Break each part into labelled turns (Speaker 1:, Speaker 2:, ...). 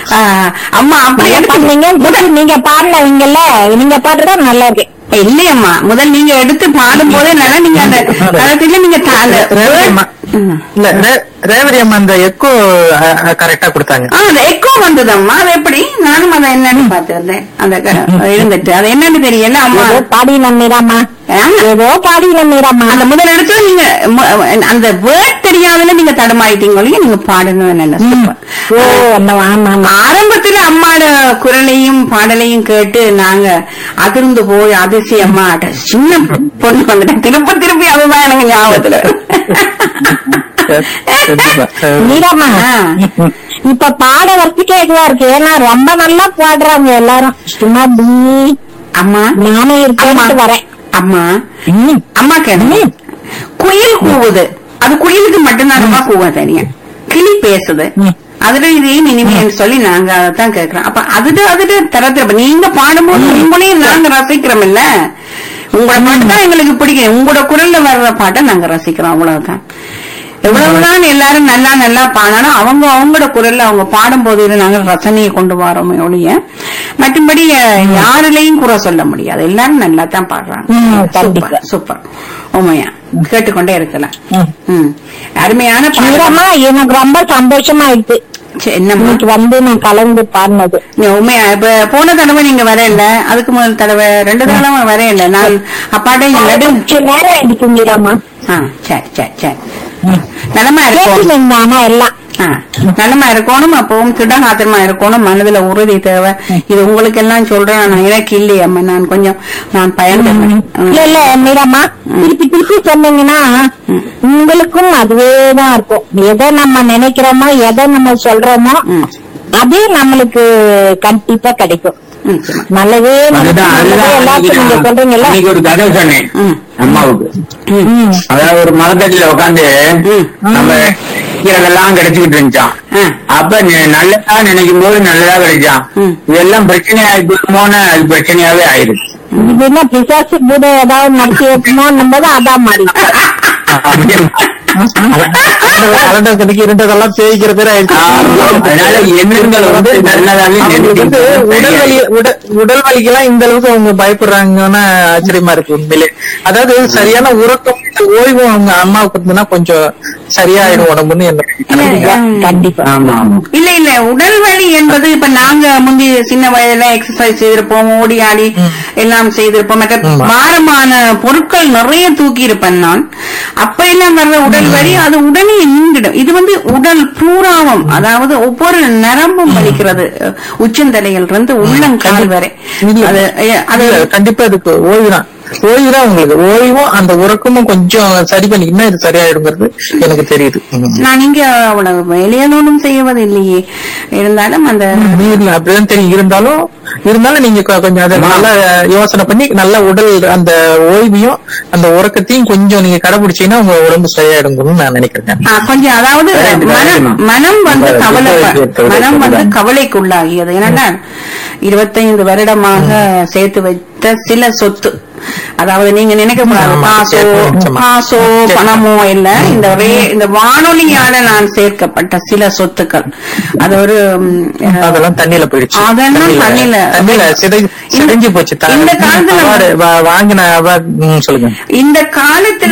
Speaker 1: ஆ, அம்மா அப்படி
Speaker 2: நல்லா
Speaker 1: எடுத்து
Speaker 2: பாடுனீங்க முதல் நீங்க பாடலவங்கல்ல நீங்க பாடுறதா நல்லா இருக்கு
Speaker 1: இல்லையம்மா முதல் நீங்க எடுத்து பாடும் போதே நல்லா நீங்க அந்த காலத்துல நீங்க தா- அந்த
Speaker 3: ரேவதி அம்மா
Speaker 1: ம்.
Speaker 3: இல்ல ரே- ரேவதி அம்மா அந்த எக்கோ கரெக்டா கொடுத்தாங்க
Speaker 1: ஆ, அந்த எக்கோ வந்ததம்மா அது எப்படி நானும் அதை என்னன்னு பார்த்திருந்தேன் அந்த க- இருந்துட்டு அது என்னன்னு தெரியல அம்மா
Speaker 2: ஏதோ பாடி நம்மீராமா
Speaker 1: ஆமா.
Speaker 2: ஏதோ பாடி நம்மீராமா
Speaker 1: அந்த முதல் இடத்துல நீங்க ம- அந்த வேர்ட் தெரியாதுல நீங்க தடுமாயிட்டீங்க ஒழிய நீங்க பாடணும் நல்ல சூப்பர்
Speaker 2: ஓ அந்த ஆமா ஆமா
Speaker 1: ஆரம்பத்துல அம்மாட குரலையும் பாடலையும் கேட்டு நாங்க அதிர்ந்து போய் அதிசயம்மா அட, சின்ன பொண்ணு வந்துட்டேன் திரும்ப திருப்பி அதுதான் எனக்கு ஞாபகத்துல
Speaker 3: கண்டிப்பா.
Speaker 2: மீராமா
Speaker 1: ஆ.
Speaker 2: இப்ப பாட வரைக்கும் கேக்குதா இருக்கு ஏன்னா ரொம்ப நல்லா பாடுறாங்க எல்லாரும் சும்மா நீ
Speaker 1: அம்மா
Speaker 2: நானே
Speaker 1: அம்மா
Speaker 2: இருக்கேன் வரேன்
Speaker 1: அம்மா
Speaker 2: ம்.
Speaker 1: அம்மா கேளு குயில் கூவுது அது குயிலுக்கு மட்டும்தான் கூவ தெரியும் கிளி பேசுது
Speaker 2: ம்.
Speaker 1: அதுல இதையும் இனிமேன்னு சொல்லி நாங்க அதான் கேக்குறோம் அப்ப அதுட்டு அதுட்டு தரத்துல அப்ப நீங்க பாடும்போது உங்களையும் நாங்க ரசிக்கிறோம் இல்ல உங்களோட பாட்டு தான் எங்களுக்கு பிடிக்கும் உங்களோட குரல்ல வர்ற பாட்டை நாங்க ரசிக்கிறோம் அவ்வளவுதான் எவ்வளவுதான் எல்லாரும் நல்லா நல்லா பாடினாலும் அவங்க அவங்களோட குரல்ல அவங்க பாடும்போது நாங்க ரசனையை கொண்டு வரோமே ஒழிய மற்றபடி அஹ், யாரிலையும் குறை சொல்ல முடியாது எல்லாரும் நல்லா தான் பாடுறாங்க
Speaker 2: ம், கண்டிப்பா.
Speaker 1: சூப்பர் சூப்பர் உண்மையா கேட்டுக்கொண்டே இருக்கலாம்
Speaker 2: ம்.
Speaker 1: ம். அருமையான பாடல்
Speaker 2: மீராமா எனக்கு ரொம்ப சந்தோஷமா இருக்கு
Speaker 1: சரி, என்னம்மா
Speaker 2: இன்னைக்கு வந்து நான் கலந்து பாடினது
Speaker 1: நீ உண்மையா இப்ப போன தடவை நீங்க வரையில அதுக்கு முதல் தடவை ரெண்டு தடவை வரையில நான் அப்பாட்ட நடு
Speaker 2: கொஞ்ச நேரம் எடுக்கும் மீராமா
Speaker 1: ஆ, சரி சரி சரி நலமா இருக்கும்
Speaker 2: கேட்டுருந்தேன் ஆனா எல்லாம்
Speaker 1: ஆ, நலமா இருக்கணும் அப்பவும் திடகாத்திரமா இருக்கணும் மனதுல உறுதி தேவை இது உங்களுக்கு எல்லாம் சொல்றேன் நான் எனக்கு இல்லையம்மா நான் கொஞ்சம் நான் பயந்தேன்
Speaker 2: இல்ல இல்ல மீராமா திருப்பி திருப்பி சொன்னீங்கன்னா உங்களுக்கும் அதுவேதான் இருக்கும் எதை நம்ம நினைக்கிறோமோ எதை நம்ம சொல்றோமோ
Speaker 1: ம்.
Speaker 2: அதே நம்மளுக்கு கண்டிப்பா கிடைக்கும்
Speaker 1: நிச்சயமா
Speaker 2: நல்லதே
Speaker 4: அதுதான்
Speaker 2: நல்லதே
Speaker 4: அதுதான்
Speaker 2: எல்லாத்தையும் நீங்க சொல்றீங்கல்ல
Speaker 4: அன்னைக்கு ஒரு கதை சொன்னேன்
Speaker 1: ம்.
Speaker 4: அம்மாவுக்கு
Speaker 2: ம்.
Speaker 4: அதாவது ஒரு மரத்தடியில உட்காந்து
Speaker 1: ம்.
Speaker 4: நம்ம இதெல்லாம் கிடைச்சுக்கிட்டு இருந்துச்சான்
Speaker 1: ஆ.
Speaker 4: அப்ப நி- நல்லதா நினைக்கும் போது நல்லதா கிடைச்சான்
Speaker 1: ம்.
Speaker 4: இதெல்லாம் பிரச்சனை ஆயிப்போமோன்னு அது பிரச்சனையாவே ஆயிடுச்சு
Speaker 2: இது என்ன பிசாசு கூட ஏதாவது நடத்தி வைக்கணும் போது அதான் மாறி
Speaker 3: கலண்டர் கணக்கு இருந்ததெல்லாம் தேய்க்கிற பேர் ஆயிடுச்சு
Speaker 4: ஆமா. அதனால எண்ணங்கள் வந்து நல்லதாவே
Speaker 3: அவங்களுக்கு வந்து உடல் வலி உட- உடல் வலிக்கெல்லாம் இந்த அளவுக்கு அவங்க பயப்படுறாங்கன்னு ஆச்சரியமா இருக்கு உண்மையிலே அதாவது சரியான உறக்கம் ஓய்வு அவங்க அம்மாவுக்கு இருந்ததுன்னா கொஞ்சம் சரியாயிடும் உடம்புன்னு என்ன
Speaker 1: இல்ல, ம்.
Speaker 2: கண்டிப்பா
Speaker 4: ஆமா ஆமா
Speaker 1: இல்ல இல்ல உடல் வலி என்பது இப்ப நாங்க முந்தி சின்ன வயதுல எக்ஸசைஸ் செய்திருப்போம் ஓடி ஆடி எல்லாம் செய்திருப்போம் மற்ற
Speaker 3: ஆமா.
Speaker 1: பாரமான பொருட்கள் நிறைய தூக்கி இருப்பேன் நான் அப்ப எல்லாம் வர்ற உடல் வலி அது உடனே நீங்கிடும் இது வந்து உடல் பூராவும் அதாவது ஒவ்வொரு நரம்பும் வலிக்கிறது உச்சந்தலையில் இருந்து உள்ளங்கால் வரை
Speaker 3: இல்ல.
Speaker 1: அது அது
Speaker 3: இல்ல, கண்டிப்பா இதுக்கு ஓய்வுதான் ஓய்வுதான் உங்களுக்கு ஓய்வும் அந்த உறக்கமும் கொஞ்சம் சரி பண்ணிக்கிட்டா இது சரியாயிடுங்கிறது எனக்கு தெரியுது ம்.
Speaker 1: நான் இங்க அவ்வளவு வேலையதோடும் செய்வது இல்லையே இருந்தாலும் அந்த
Speaker 3: நீ இல்ல அப்படிதான் தெரியும் இருந்தாலும் இருந்தாலும் நீங்க கொ- கொஞ்சம் அதை நல்லா யோசனை பண்ணி நல்ல உடல் அந்த ஓய்வையும் அந்த உறக்கத்தையும் கொஞ்சம் நீங்க கடைபிடிச்சீங்கன்னா உங்க உடம்பு சரியாயிடுங்கன்னு நான் நினைக்கிறேன்
Speaker 1: ஆ, கொஞ்சம் அதாவது
Speaker 4: Right, right,
Speaker 1: மனம்
Speaker 4: ma'am.
Speaker 1: மனம் வந்து
Speaker 4: ரொம்ப
Speaker 1: கவலை
Speaker 4: ரொம்ப
Speaker 1: மனம் வந்து
Speaker 4: ரொம்ப
Speaker 1: கவலைக்குள்ளாகியது ஏன்னா இருபத்தைந்து வருடமாக சேர்த்து வைத்த சில சொத்து அதாவது நீங்க நினைக்க கூடாது
Speaker 3: ஆமா,
Speaker 1: காசோ
Speaker 3: சேர்த்து வச்சோமா.
Speaker 1: காசோ பணமோ இல்ல இந்த ரே- இந்த வானொலியால நான் சேர்க்கப்பட்ட சில சொத்துக்கள் அது ஒரு ம்,
Speaker 3: அதெல்லாம் தண்ணியில போயிடுச்சு
Speaker 1: அதெல்லாம் தண்ணியில.
Speaker 3: தண்ணியில சிதை சிதைஞ்சு போச்சு த-
Speaker 1: இந்த காலத்துல-
Speaker 3: award வா- வாங்கின award, ம், சொல்லுங்க
Speaker 1: இந்த காலத்துல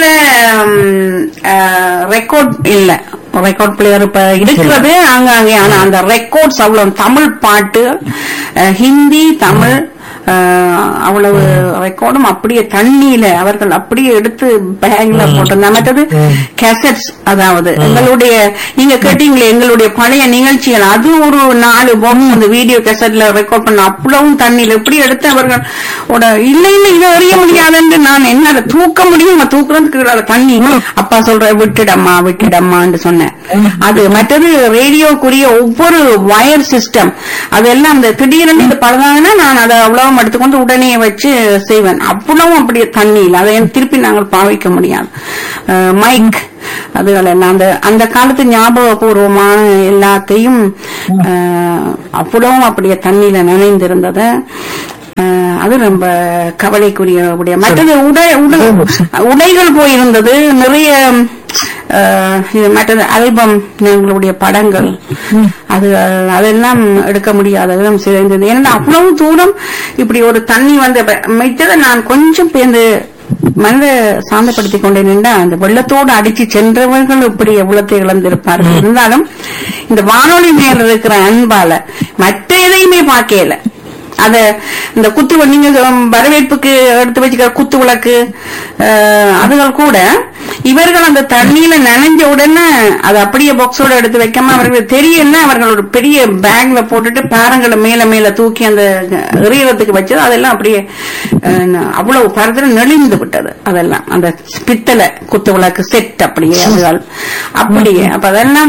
Speaker 1: ரெக்கார்ட் இல்ல ரெக்கார்ட் பிளேயர் இப்ப இருக்கிறது ஆங்காங்கே ஆனா அந்த ரெக்கார்ட்ஸ் அவ்வளவு தமிழ் பாட்டு அஹ், ஹிந்தி தமிழ் அஹ், அவ்வளவு ரெக்கார்டும் அப்படியே தண்ணியில அவர்கள் அப்படியே எடுத்து பேக்ல போட்டிருந்தாங்க மற்றது கேசட்ஸ் அதாவது எங்களுடைய நீங்க கேட்டீங்களே எங்களுடைய பழைய நிகழ்ச்சிகள் அது ஒரு நாலு பாக்ஸ் அந்த வீடியோ கேசட்ல ரெக்கார்ட் பண்ண அவ்வளவும் தண்ணியில எப்படி எடுத்து அவர்கள் ஓட இல்ல இல்ல இதை அறிய முடியாதுன்னு நான் என்ன தூக்க முடியும் தூக்குறதுக்கு இல்லாத தண்ணி அப்பா சொல்ற விட்டுடம்மா விட்டுடம்மான்னு சொன்னேன் அது மற்றது ரேடியோக்குரிய ஒவ்வொரு வயர் சிஸ்டம் அதெல்லாம் அந்த திடீர்னு இது பழுதாங்கன்னா நான் அதை அவ்வளவும் எடுத்துக்கொண்டு உடனே வச்சு செய்வேன் அவ்வளவும் அப்படியே தண்ணியில் அதை திருப்பி நாங்கள் பாவிக்க முடியாது மைக் அதுகள் எல்லாம் அந்த அந்த காலத்து ஞாபகபூர்வமான எல்லாத்தையும் அஹ், அவ்வளவும் அப்படியே தண்ணியில நனைந்திருந்ததை அஹ், அது ரொம்ப கவலைக்குரிய உடைய மற்றது உடை உடை- உடைகள் போயிருந்தது நிறைய அஹ், இது மற்றது ஆல்பம் எங்களுடைய படங்கள் அது அதெல்லாம் எடுக்க முடியாது அதெல்லாம் சிதைந்தது ஏன்னா அவ்வளவு தூரம் இப்படி ஒரு தண்ணி வந்து மிச்சதை நான் கொஞ்சம் பேர்ந்து மனதை சாந்தப்படுத்திக் கொண்டே நின்றா அந்த வெள்ளத்தோடு அடிச்சு சென்றவர்கள் இப்படி எவ்வளத்தை இழந்திருப்பார்கள் இருந்தாலும் இந்த வானொலி மேல இருக்கிற அன்பால மற்ற எதையுமே பார்க்கல அத இந்த குத்து வ- நீங்க உம், வரவேற்புக்கு எடுத்து வச்சுக்கிற குத்து விளக்கு அஹ், அதுகள் கூட இவர்கள் அந்த தண்ணியில நனைஞ்ச உடனே அது அப்படியே பாக்ஸோட எடுத்து வைக்காம அவர்களுக்கு தெரியல அவர்கள் ஒரு பெரிய பேக்ல போட்டுட்டு பேரங்களை மேல மேல தூக்கி அந்த எறியறதுக்கு வச்சது அதெல்லாம் அப்படியே அஹ், அவ்வளவு பரதர நெளிந்து விட்டது அதெல்லாம் அந்த பித்தளை குத்து விளக்கு செட் அப்படியே அதுகள் அப்படியே அப்ப அதெல்லாம்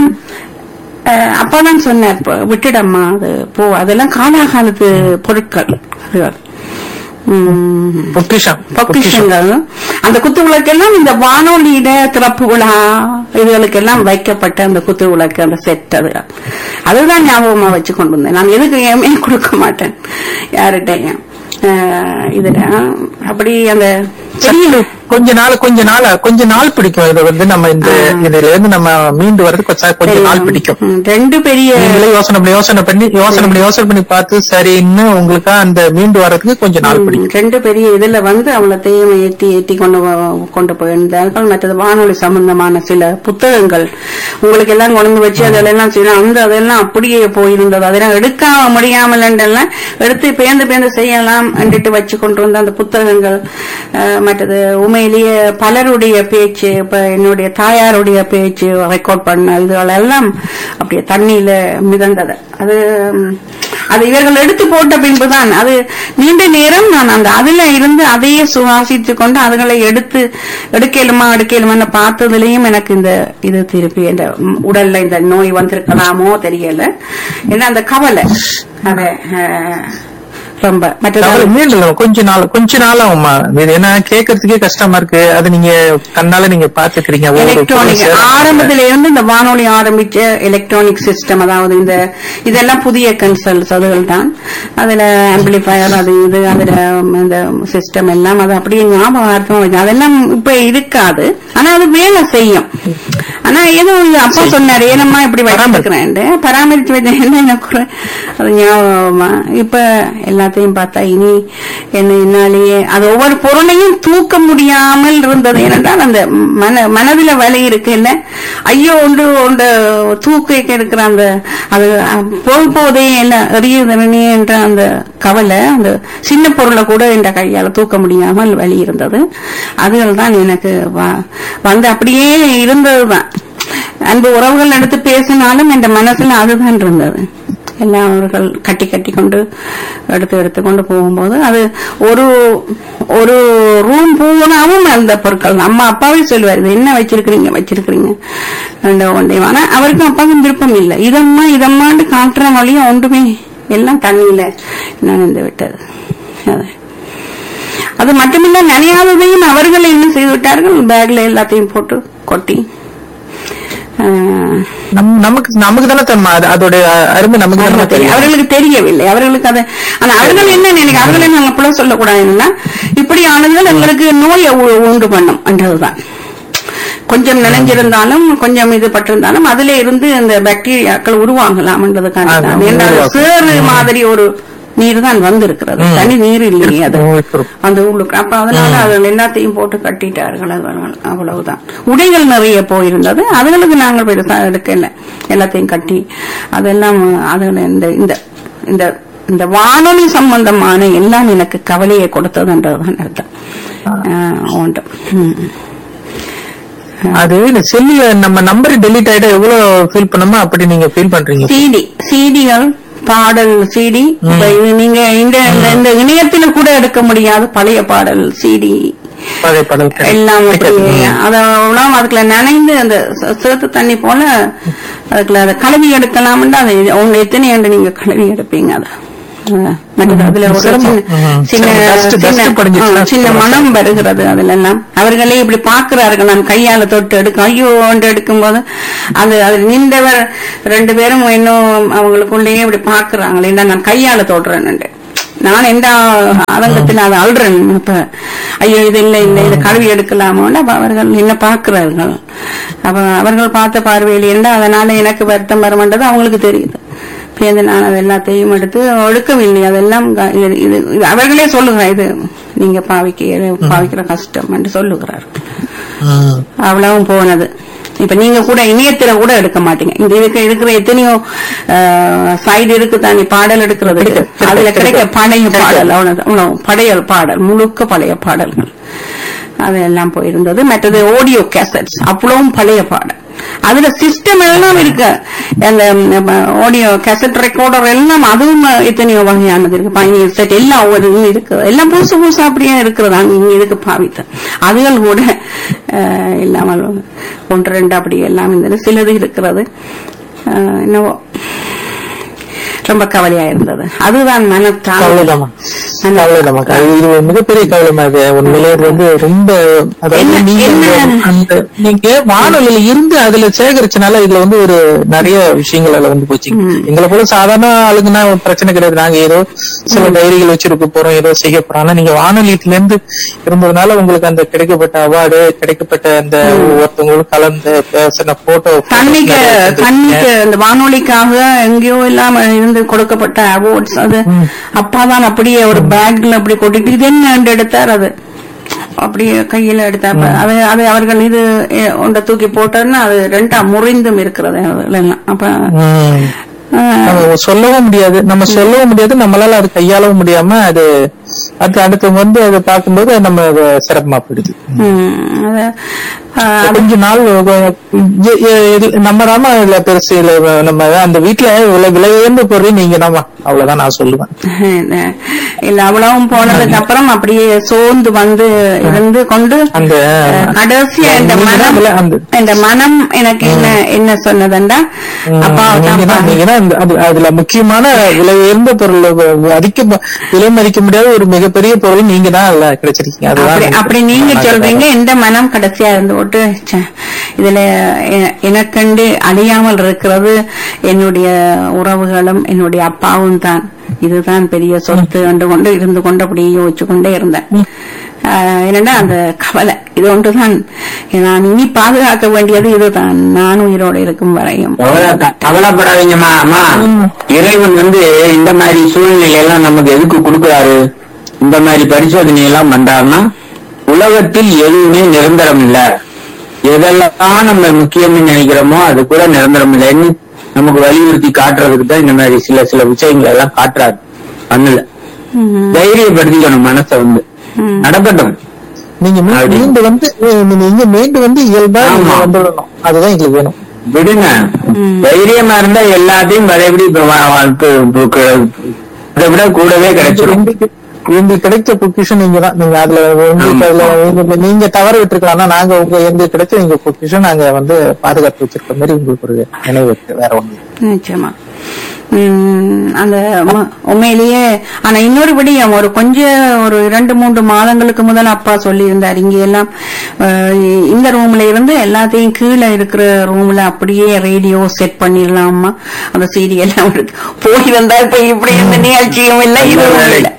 Speaker 1: அஹ் அப்பதான் சொன்னார் "போ- விட்டுடம்மா அது போ அதெல்லாம் காலாகாலத்து பொருட்கள் அதுகள். உம்,
Speaker 3: பொக்கிஷம்
Speaker 1: பொக்கிஷங்கள் அந்த குத்து விளக்கெல்லாம் இந்த வானொலியிட திறப்பு விழா இதுகளுக்கெல்லாம் வைக்கப்பட்ட அந்த குத்து விளக்கு அந்த செட் அது அதுதான் ஞாபகமா வச்சு கொண்டு வந்தேன் நான் எதுக்கு ஏமே கொடுக்க மாட்டேன் யார்கிட்டயும் அஹ் இதுல அப்படி அந்த
Speaker 3: சரி, கொஞ்ச நாள் கொஞ்ச நாள் கொஞ்ச நாள் பிடிக்கும் இதை வந்து நம்ம இந்த இதுல இருந்து நம்ம மீண்டு வர்றதுக்கு கொஞ்ச- கொஞ்ச நாள் பிடிக்கும்
Speaker 1: ம், ரெண்டு பெரிய
Speaker 3: நீங்களே யோசனை பண்ணி யோசனை பண்ணி யோசனை பண்ணி யோசனை பண்ணி பார்த்து சரின்னு உங்களுக்கு அந்த மீண்டு வர்றதுக்கு கொஞ்ச நாள் பிடிக்கும்
Speaker 1: ம், ரெண்டு பெரிய இதுல வந்து அவ்வளத்தையும் ஏற்றி ஏற்றி கொண்டு வ- கொண்டு போயிருந்தார்கள் மற்றது வானொலி சம்பந்தமான சில புத்தகங்கள் உங்களுக்கு எல்லாம் கொண்டு வச்சு அதெல்லாம் செய்யலாம் அந்த அதெல்லாம் அப்படியே போயிருந்தது அதெல்லாம் எடுக்க முடியாமல் என்றெல்லாம் எடுத்து பேர்ந்து பேர்ந்து செய்யலாம் என்றிட்டு வச்சு கொண்டு வந்த அந்த புத்தகங்கள் அஹ், மற்றது உண்மையிலேயே பலருடைய பேச்சு இப்ப என்னுடைய தாயாருடைய பேச்சு ரெக்கார்ட் பண்ண இதுகள் எல்லாம் அப்படியே தண்ணியில மிதந்தது அது ம், அது இவர்கள் எடுத்து போட்ட பின்புதான் அது நீண்ட நேரம் நான் அந்த அதுல இருந்து அதையே சுவாசித்து கொண்டு அதுகளை எடுத்து எடுக்கலுமா எடுக்கலுமான்னு பார்த்ததுலயும் எனக்கு இந்த இது திருப்பி இந்த ம், உடல்ல இந்த நோய் வந்திருக்கலாமோ தெரியல ஏன்னா அந்த கவலை அத அஹ், ரொம்ப
Speaker 3: கவலை
Speaker 1: மற்றது
Speaker 3: மீண்டு கொஞ்ச நாள் கொஞ்ச நாள் ஆகும்மா இது என்ன கேட்கறதுக்கே கஷ்டமா இருக்கு அது நீங்க கண்ணால நீங்க பாத்துக்கிறீங்க ஒரு
Speaker 1: எலக்ட்ரானிக்
Speaker 3: பொருள்
Speaker 1: ஆரம்பத்துல இருந்து இந்த வானொலி ஆரம்பிச்ச எலக்ட்ரானிக் சிஸ்டம் அதாவது இந்த இதெல்லாம் புதிய கன்சல்ஸ் அதுகள் தான் அதுல ஆம்பிளிஃபயர் அது இது அதுல இந்த சிஸ்டம் எல்லாம் அது அப்படியே ஞாபகார்த்தமா வச்சு அதெல்லாம் இப்ப இருக்காது ஆனா அது வேலை செய்யும் ஆனா ஏதோ இது அப்பா சொன்னாரு ஏனம்மா இப்படி வச்சிருக்கிறேன் பராமரிச்சு வச்சேன் என்ன எனக்கு ஒரு- அது ஞாபகமா இப்ப எல்லாத்தையும் பார்த்தா இனி என்ன என்னாலேயே அது ஒவ்வொரு பொருளையும் தூக்க முடியாமல் இருந்தது ஏனென்றால் அந்த மன மனதில வலி இருக்கு இல்ல ஐயோ ஒன்று ஒன்று தூக்க இருக்கிற அந்த அது போய் போதே என்ன எறியுதனே என்ற அந்த கவலை அந்த சின்ன பொருளை கூட என்ற கையால தூக்க முடியாமல் வலி இருந்தது அதுகள் தான் எனக்கு வ- வந்து அப்படியே இருந்ததுதான் அன்பு உறவுகள் எடுத்து பேசினாலும் என் மனசுல அதுதான் இருந்தது எல்லாம் அவர்கள் கட்டி கட்டி கொண்டு எடுத்து எடுத்து கொண்டு போகும்போது அது ஒரு ஒரு ரூம் பூனாவும் அந்த பொருட்கள் நம்ம அப்பாவே சொல்லுவார் இது என்ன வச்சிருக்கிறீங்க வச்சிருக்கிறீங்க ரெண்டு ஒன்றையும் ஆனா அவருக்கும் அப்பாவுக்கும் விருப்பம் இல்லை இதம்மா இதம்மாண்டு காட்டுற வழியும் ஒன்றுமே எல்லாம் தண்ணியில நனைந்து விட்டது அது. அது மட்டுமில்ல நனையாததையும் அவர்கள் என்ன செய்து விட்டார்கள் பேக்ல எல்லாத்தையும் போட்டு கொட்டி ஆஹ்,
Speaker 3: நம் நமக்கு நமக்கு தானே தம்மா அது- அதோட அருமை நமக்கு தானே தெரியும்
Speaker 1: அவர்களுக்கு தெரியவில்லை அவர்களுக்கு அது ஆனா அவர்கள் என்ன நினைக்க அவர்கள் என்ன பிள்ளை சொல்லக்கூடாதுன்னா இப்படி ஆனதுகள் எங்களுக்கு நோயை உ- உண்டு பண்ணும் என்றதுதான் கொஞ்சம் நினைஞ்சிருந்தாலும் கொஞ்சம் இது பட்டிருந்தாலும் அதுல இருந்து இந்த பாக்டீரியாக்கள் உருவாகலாம்ன்றதுக்காக
Speaker 3: ஆமா,
Speaker 1: தான். ஏன்னா அது
Speaker 3: உருவாகும்.
Speaker 1: சேறு மாதிரி ஒரு நீர் தான் வந்திருக்கிறது
Speaker 3: ம்.
Speaker 1: தனி நீர் இல்லையே அது
Speaker 3: உங்களுக்கு
Speaker 1: அந்த உள்ளுக்கு அப்ப அதனால அதுகள் எல்லாத்தையும் போட்டு கட்டிட்டார்கள் அவர்கள். அவ்வளவுதான் உடைகள் நிறைய போயிருந்தது அதுகளுக்கு நாங்கள் பெருசா எடுக்கல எல்லாத்தையும் கட்டி அதெல்லாம் அதுல இந்த இந்த இந்த இந்த வானொலி சம்பந்தமான எல்லாம் எனக்கு கவலையை கொடுத்ததுன்றதுதான் அர்த்தம் ஆஹ் உண்டு. ம்.
Speaker 3: அது இந்த செல்லுல நம்ம நம்பர் டெலீட் ஆயிட்டா எவ்வளவு ஃபீல் பண்ணணுமோ அப்படி நீங்க ஃபீல் பண்றீங்க
Speaker 1: சிடி சிடிகள் பாடல் சிடி இப்ப இது நீங்க இந்த இந்த- இந்த இணையத்துல கூட எடுக்க முடியாத பழைய பாடல் சிடி
Speaker 3: பழைய படம்
Speaker 1: எல்லாம் அப்படியே அதெல்லாம் அதுக்குள்ள நனைந்து அந்த சே- சேத்து தண்ணி போல அதுக்குள்ள அதை கழுவி எடுக்கலாம்னு அதை அவங்க எத்தனை ஆண்டு நீங்க கழுவி எடுப்பீங்க அதை அஹ், மற்றது அதுல ஒரு
Speaker 3: சிரமம்.
Speaker 1: சின்ன
Speaker 3: ம்.
Speaker 1: சின்ன
Speaker 3: Dust- dust
Speaker 1: சின்ன-
Speaker 3: படிஞ்சிச்சுன்னா
Speaker 1: ஆ, சின்ன மனம் வருகிறது அதுல எல்லாம் அவர்களே இப்படி பாக்குறார்கள் நான் கையால தொட்டு எடுக்க ஐயோ என்று எடுக்கும்போது அது அது நின்றவர் ரெண்டு பேரும் இன்னும் அவங்களுக்குள்ளேயே இப்படி பாக்குறாங்களே நான் கையால தொடுறேன் நான் எந்த ஆதங்கத்தில் அதை அழுறேன் இப்ப ஐயோ இது இல்லை இல்லை இது கழுவி எடுக்கலாமோன்னு அப்ப அவர்கள் என்ன பார்க்கிறார்கள் அப்ப அவர்கள் பார்த்த பார்வையில் என்ன அதனால எனக்கு வருத்தம் வரமாட்டது அவங்களுக்கு தெரியுது பேருந்து நான் அது எல்லாத்தையும் எடுத்து ஒழுக்கவில்லை அதெல்லாம் க- இது இது- இது அவர்களே சொல்லுகிறார் இது நீங்க பாவிக்க பாவிக்கிற கஷ்டம் என்று சொல்லுகிறார்கள்
Speaker 3: ம்.
Speaker 1: அவ்வளவும் போனது இப்ப நீங்க கூட இணையத்துல கூட எடுக்க மாட்டீங்க இந்த இதுக்கு இருக்கிற எத்தனையோ சைடு இருக்கு தானே பாடல் எடுக்கிறது அதுல கிடைக்க பழைய பாடல் அவ்வளவு அவ்வளவு பழைய பாடல் முழுக்க பழைய பாடல்கள் அதெல்லாம் போயிருந்தது மற்றது ஆடியோ கேசட்ஸ் அவ்வளவும் பழைய பாடல் அதுல சிஸ்டம் எல்லாம் இருக்கு அந்த ஆடியோ கேசட் ரெக்கார்டர் எல்லாம் அதுவும் எத்தனையோ வகையானது இருக்கு பயணியர் செட் எல்லாம் ஒவ்வொரு இதுவும் இருக்கு எல்லாம் புதுசு புதுசா அப்படியே இருக்கிறது அங்க இங்க இதுக்கு பாவித்த அதுகள் கூட அஹ், இல்லாமல் ஒன்று ரெண்டு அப்படி எல்லாம் இருந்தது சிலது இருக்கிறது அஹ், என்னவோ ரொம்ப கவலையா இருந்தது அதுதான் மனத்தான்
Speaker 3: கவலைதாம்மா கவலைதாம்மா கவலை. இது ஒரு மிகப்பெரிய கவலைமா இது உண்மையிலே இது வந்து ரொம்ப அதாவது
Speaker 1: என்ன-
Speaker 3: நீங்க
Speaker 1: என்ன?
Speaker 3: அந்த- அந்த நீங்க வானொலியில இருந்து அதுல சேகரிச்சனால இதுல வந்து ஒரு நிறைய விஷயங்கள் அதுல வந்து போச்சு எங்களை போல சாதாரண ஆளுங்கன்னா ஒரு பிரச்சனை கிடையாது நாங்க ஏதோ சில டைரிகள் வச்சிருக்க போறோம் ஏதோ செய்ய போறோம் ஆனா நீங்க வானொலியில இருந்து இருந்ததுனால உங்களுக்கு அந்த கிடைக்கப்பட்ட அவார்டு கிடைக்கப்பட்ட அந்த ஒருத்தவங்களும் கலந்து பேசின போட்டோ
Speaker 1: தண்ணிக்கு தண்ணிக்கு இந்த வானொலிக்காக எங்கேயோ இல்லாம இருந்து கொடுக்கப்பட்ட அவார்ட்ஸ் அது அப்பாதான் அப்படியே ஒரு பேக்ல அப்படி கொட்டிட்டு இது என்ன எடுத்தார் அது அப்படியே கையில எடுத்தாப்ப அது அது அவர்கள் இது எ, ஒன்றை தூக்கி போட்டாருன்னா அது ரெண்டா முறிந்தும் இருக்கிறது அதுல எல்லாம் அப்ப அஹ்,
Speaker 3: நம்ம சொல்லவும் முடியாது நம்ம சொல்லவும் முடியாது நம்மளால அது கையாளவும் முடியாம அது அது அடுத்து வந்து அதை பார்க்கும்போது நம்ம அது சிரமமா போயிடுது
Speaker 1: ம், அது, அஹ்,
Speaker 3: கொஞ்ச நாள் எ- எ- எது- நம்ம தாமா இதுல பெருசு இல்ல நம்ம அந்த வீட்டுல விலை விலை உயர்ந்த பொருள் நீங்க தாமா அவ்வளவுதான் நான் சொல்லுவேன்
Speaker 1: இல்ல, இல்ல அவ்வளவும் போனதுக்கு அப்புறம் அப்படியே சோர்ந்து வந்து இருந்து கொண்டு
Speaker 3: அந்த
Speaker 1: அஹ், கடைசியா இந்த
Speaker 3: நீங்க தான்
Speaker 1: மனம்
Speaker 3: விலை- அந்த-
Speaker 1: இந்த மனம் எனக்கு என்ன என்ன சொன்னதுண்டா அப்பா
Speaker 3: நீங்க தான் நீங்க தான் இந்த- அது- அதுல முக்கியமான விலை உயர்ந்த பொருள் மதிக்க விலை மதிக்க முடியாத ஒரு மிகப்பெரிய பொருள் நீங்க தான் அதுல கிடைச்சிருக்கீங்க
Speaker 1: அப்படி
Speaker 3: அதுதான்
Speaker 1: அப்படி நீங்க சொல்றீங்க எந்த மனம் கடைசியா இருந்து போட்டு ச்சே, இதுல எ- எனக்கண்டு அழியாமல் இருக்கிறது என்னுடைய உறவுகளும் என்னுடைய அப்பாவும் தான் இதுதான் பெரிய சொத்து என்று கொண்டு இருந்து கொண்டு அப்படியே யோசிச்சு கொண்டே இருந்தேன் ஆஹ் என்னன்னா அந்த கவலை இது ஒன்றுதான் நான் இனி பாதுகாக்க வேண்டியது இதுதான் நான் உயிரோடு இருக்கும் வரையும்
Speaker 4: கவலை- கவலைப்படாதீங்கம்மா அம்மா இறைவன் வந்து இந்த மாதிரி சூழ்நிலை எல்லாம் நமக்கு எதுக்கு கொடுக்குறாரு இந்த மாதிரி பரிசோதனை எல்லாம் பண்றாருன்னா உலகத்தில் எதுவுமே நிரந்தரம் இல்ல எதெல்லாம் நம்ம முக்கியம்னு நினைக்கிறோமோ அது கூட நிரந்தரம் இல்லைன்னு நமக்கு வலியுறுத்தி காட்டுறதுக்கு தான் இந்த மாதிரி சில சில விஷயங்கள் எல்லாம் காட்டுறாரு பண்ணல
Speaker 1: ம்,
Speaker 4: தைரியப்படுத்திக்கணும் மனசை வந்து நடக்கட்டும்
Speaker 3: நீங்க மீ-
Speaker 4: அப்படி.
Speaker 3: மீண்டு வந்து நீ- நீங்க மீண்டு வந்து இயல்பா நீங்க
Speaker 4: ஆமா.
Speaker 3: வந்துடணும் அதுதான் எங்களுக்கு வேணும்
Speaker 4: விடுங்க தைரியமா இருந்தா எல்லாத்தையும் பழையபடி இப்ப வா- வா- இப்ப- இப்ப கு- இதை விட கூடவே கிடைச்சிடும்
Speaker 3: உங்களுக்கு உங்களுக்கு கிடைச்ச பொக்கிஷன் நீங்க தான் நீங்க அதுல உங்களுக்கு அதுல உங்களுக்கு- நீங்க தவறு விட்டுருக்கலாம் ஆனா நாங்க உங்க எங்களுக்கு கிடைச்ச எங்க பொக்கிஷன் நாங்க வந்து பாதுகாத்து வச்சிருக்க மாதிரி உங்களுக்கு ஒரு நினைவு இருக்கு வேற ஒண்ணு இல்ல.
Speaker 1: நிச்சயமா உம், அந்த ம- உண்மையிலேயே ஆனா இன்னொரு விடயம் ஒரு கொஞ்ச ஒரு இரண்டு மூன்று மாதங்களுக்கு முதல் அப்பா சொல்லி இருந்தார் இங்க எல்லாம் அஹ், இந்த ரூம்ல இருந்து எல்லாத்தையும் கீழே இருக்கிற ரூம்ல அப்படியே ரேடியோ செட் பண்ணிடலாமா அந்த சீரியல் எல்லாம் இருக்கு போய் வந்தா இப்ப இப்படி இந்த நிகழ்ச்சியும் இல்லை இதுவும் இல்லை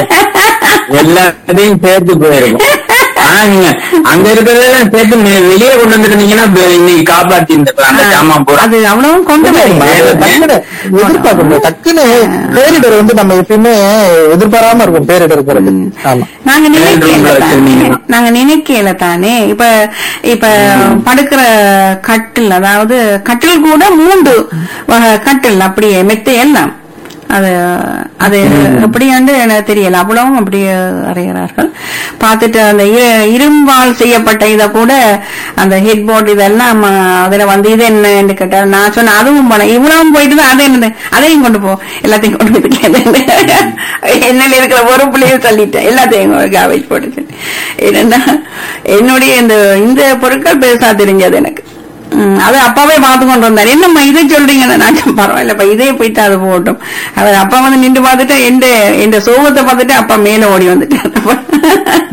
Speaker 4: எல்லாத்தையும் சேர்த்து போயிருக்கும் ஆனா நீங்க அங்க இருக்கிறதெல்லாம் சேர்த்து நீ- வெளியே கொண்டு வந்துருந்தீங்கன்னா இப்ப இன்னைக்கு காப்பாத்தி இருந்திருக்கலாம் அந்த சாமான் பூரா
Speaker 1: அது அவ்வளவும் கொண்டு
Speaker 3: ஆமா,
Speaker 1: வரீங்க
Speaker 3: டக்குனு எதிர்பார்க்க முடியாது டக்குன்னு பேரிடர் வந்து நம்ம எப்பயுமே எதிர்பாராம இருக்கும் பேரிடர் போறது ஆமா
Speaker 1: நாங்க நினைக்கல
Speaker 4: room ல
Speaker 1: தானே.
Speaker 4: வச்சிருந்தீங்கன்னா.
Speaker 1: நாங்க நினைக்கல தானே இப்ப இப்ப படுக்கிற கட்டில் அதாவது கட்டில் கூட மூன்று வகை கட்டில் அப்படியே மெத்தை எல்லாம் அது அது எப்படியாண்டு எனக்கு தெரியல அவ்வளவும் அப்படியே அறைகிறார்கள் பார்த்துட்டு அந்த இரு- இரும்பால் செய்யப்பட்ட இத கூட அந்த ஹெட் போர்டு இதெல்லாம் அஹ், அதுல வந்து இது என்னன்னு கேட்டார் நான் சொன்னேன் அதுவும் போனேன் இவ்வளவும் போயிட்டு தான் அது என்னது அதையும் கொண்டு போ எல்லாத்தையும் கொண்டு போய் என்னல இருக்கிற ஒரு பிள்ளையும் சொல்லிட்டேன் எல்லாத்தையும் காவேஜ் போட்டு என்னன்னா என்னுடைய இந்த இந்த பொருட்கள் பெருசா தெரிஞ்சது எனக்கு ம், அது அப்பாவே பார்த்து கொண்டு வந்தார் என்னம்மா இதை சொல்றீங்கன்னு நான் சொன்னேன், பரவாயில்லப்பா இதே போயிட்டு அது போகட்டும் அவர் அப்பா வந்து நின்று பார்த்துட்டு எந்த எந்த சோகத்தை பார்த்துட்டு அப்பா மேல ஓடி வந்துட்டார்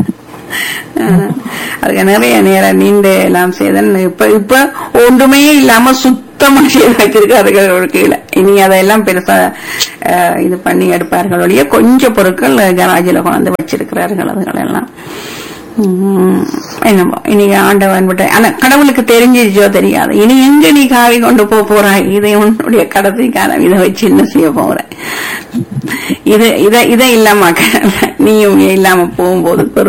Speaker 1: அதுக்கு நிறைய நேரம் நீண்டு எல்லாம் செய்தேன் இப்ப இப்ப ஒன்றுமே இல்லாம சுத்த சுத்தமா செய்து வச்சிருக்கார்கள் ஒரு கீழே இனி அதெல்லாம் பெருசா அஹ், இது பண்ணி எடுப்பார்கள் ஒழிய கொஞ்சம் பொருட்கள் கராஜில கொண்டு வச்சிருக்கிறார்கள் அதுகளெல்லாம் உம், என்னமோ இனி ஆண்டவன் விட்டு ஆனா கடவுளுக்கு தெரிஞ்சிருச்சோ தெரியாது இனி எங்க நீ காவி கொண்டு போக போறாய் இதை உன்னுடைய கடைசி காலம் இதை வச்சு என்ன செய்ய போற இது இதை இதை இல்லாம நீயும் இல்லாம போகும்போது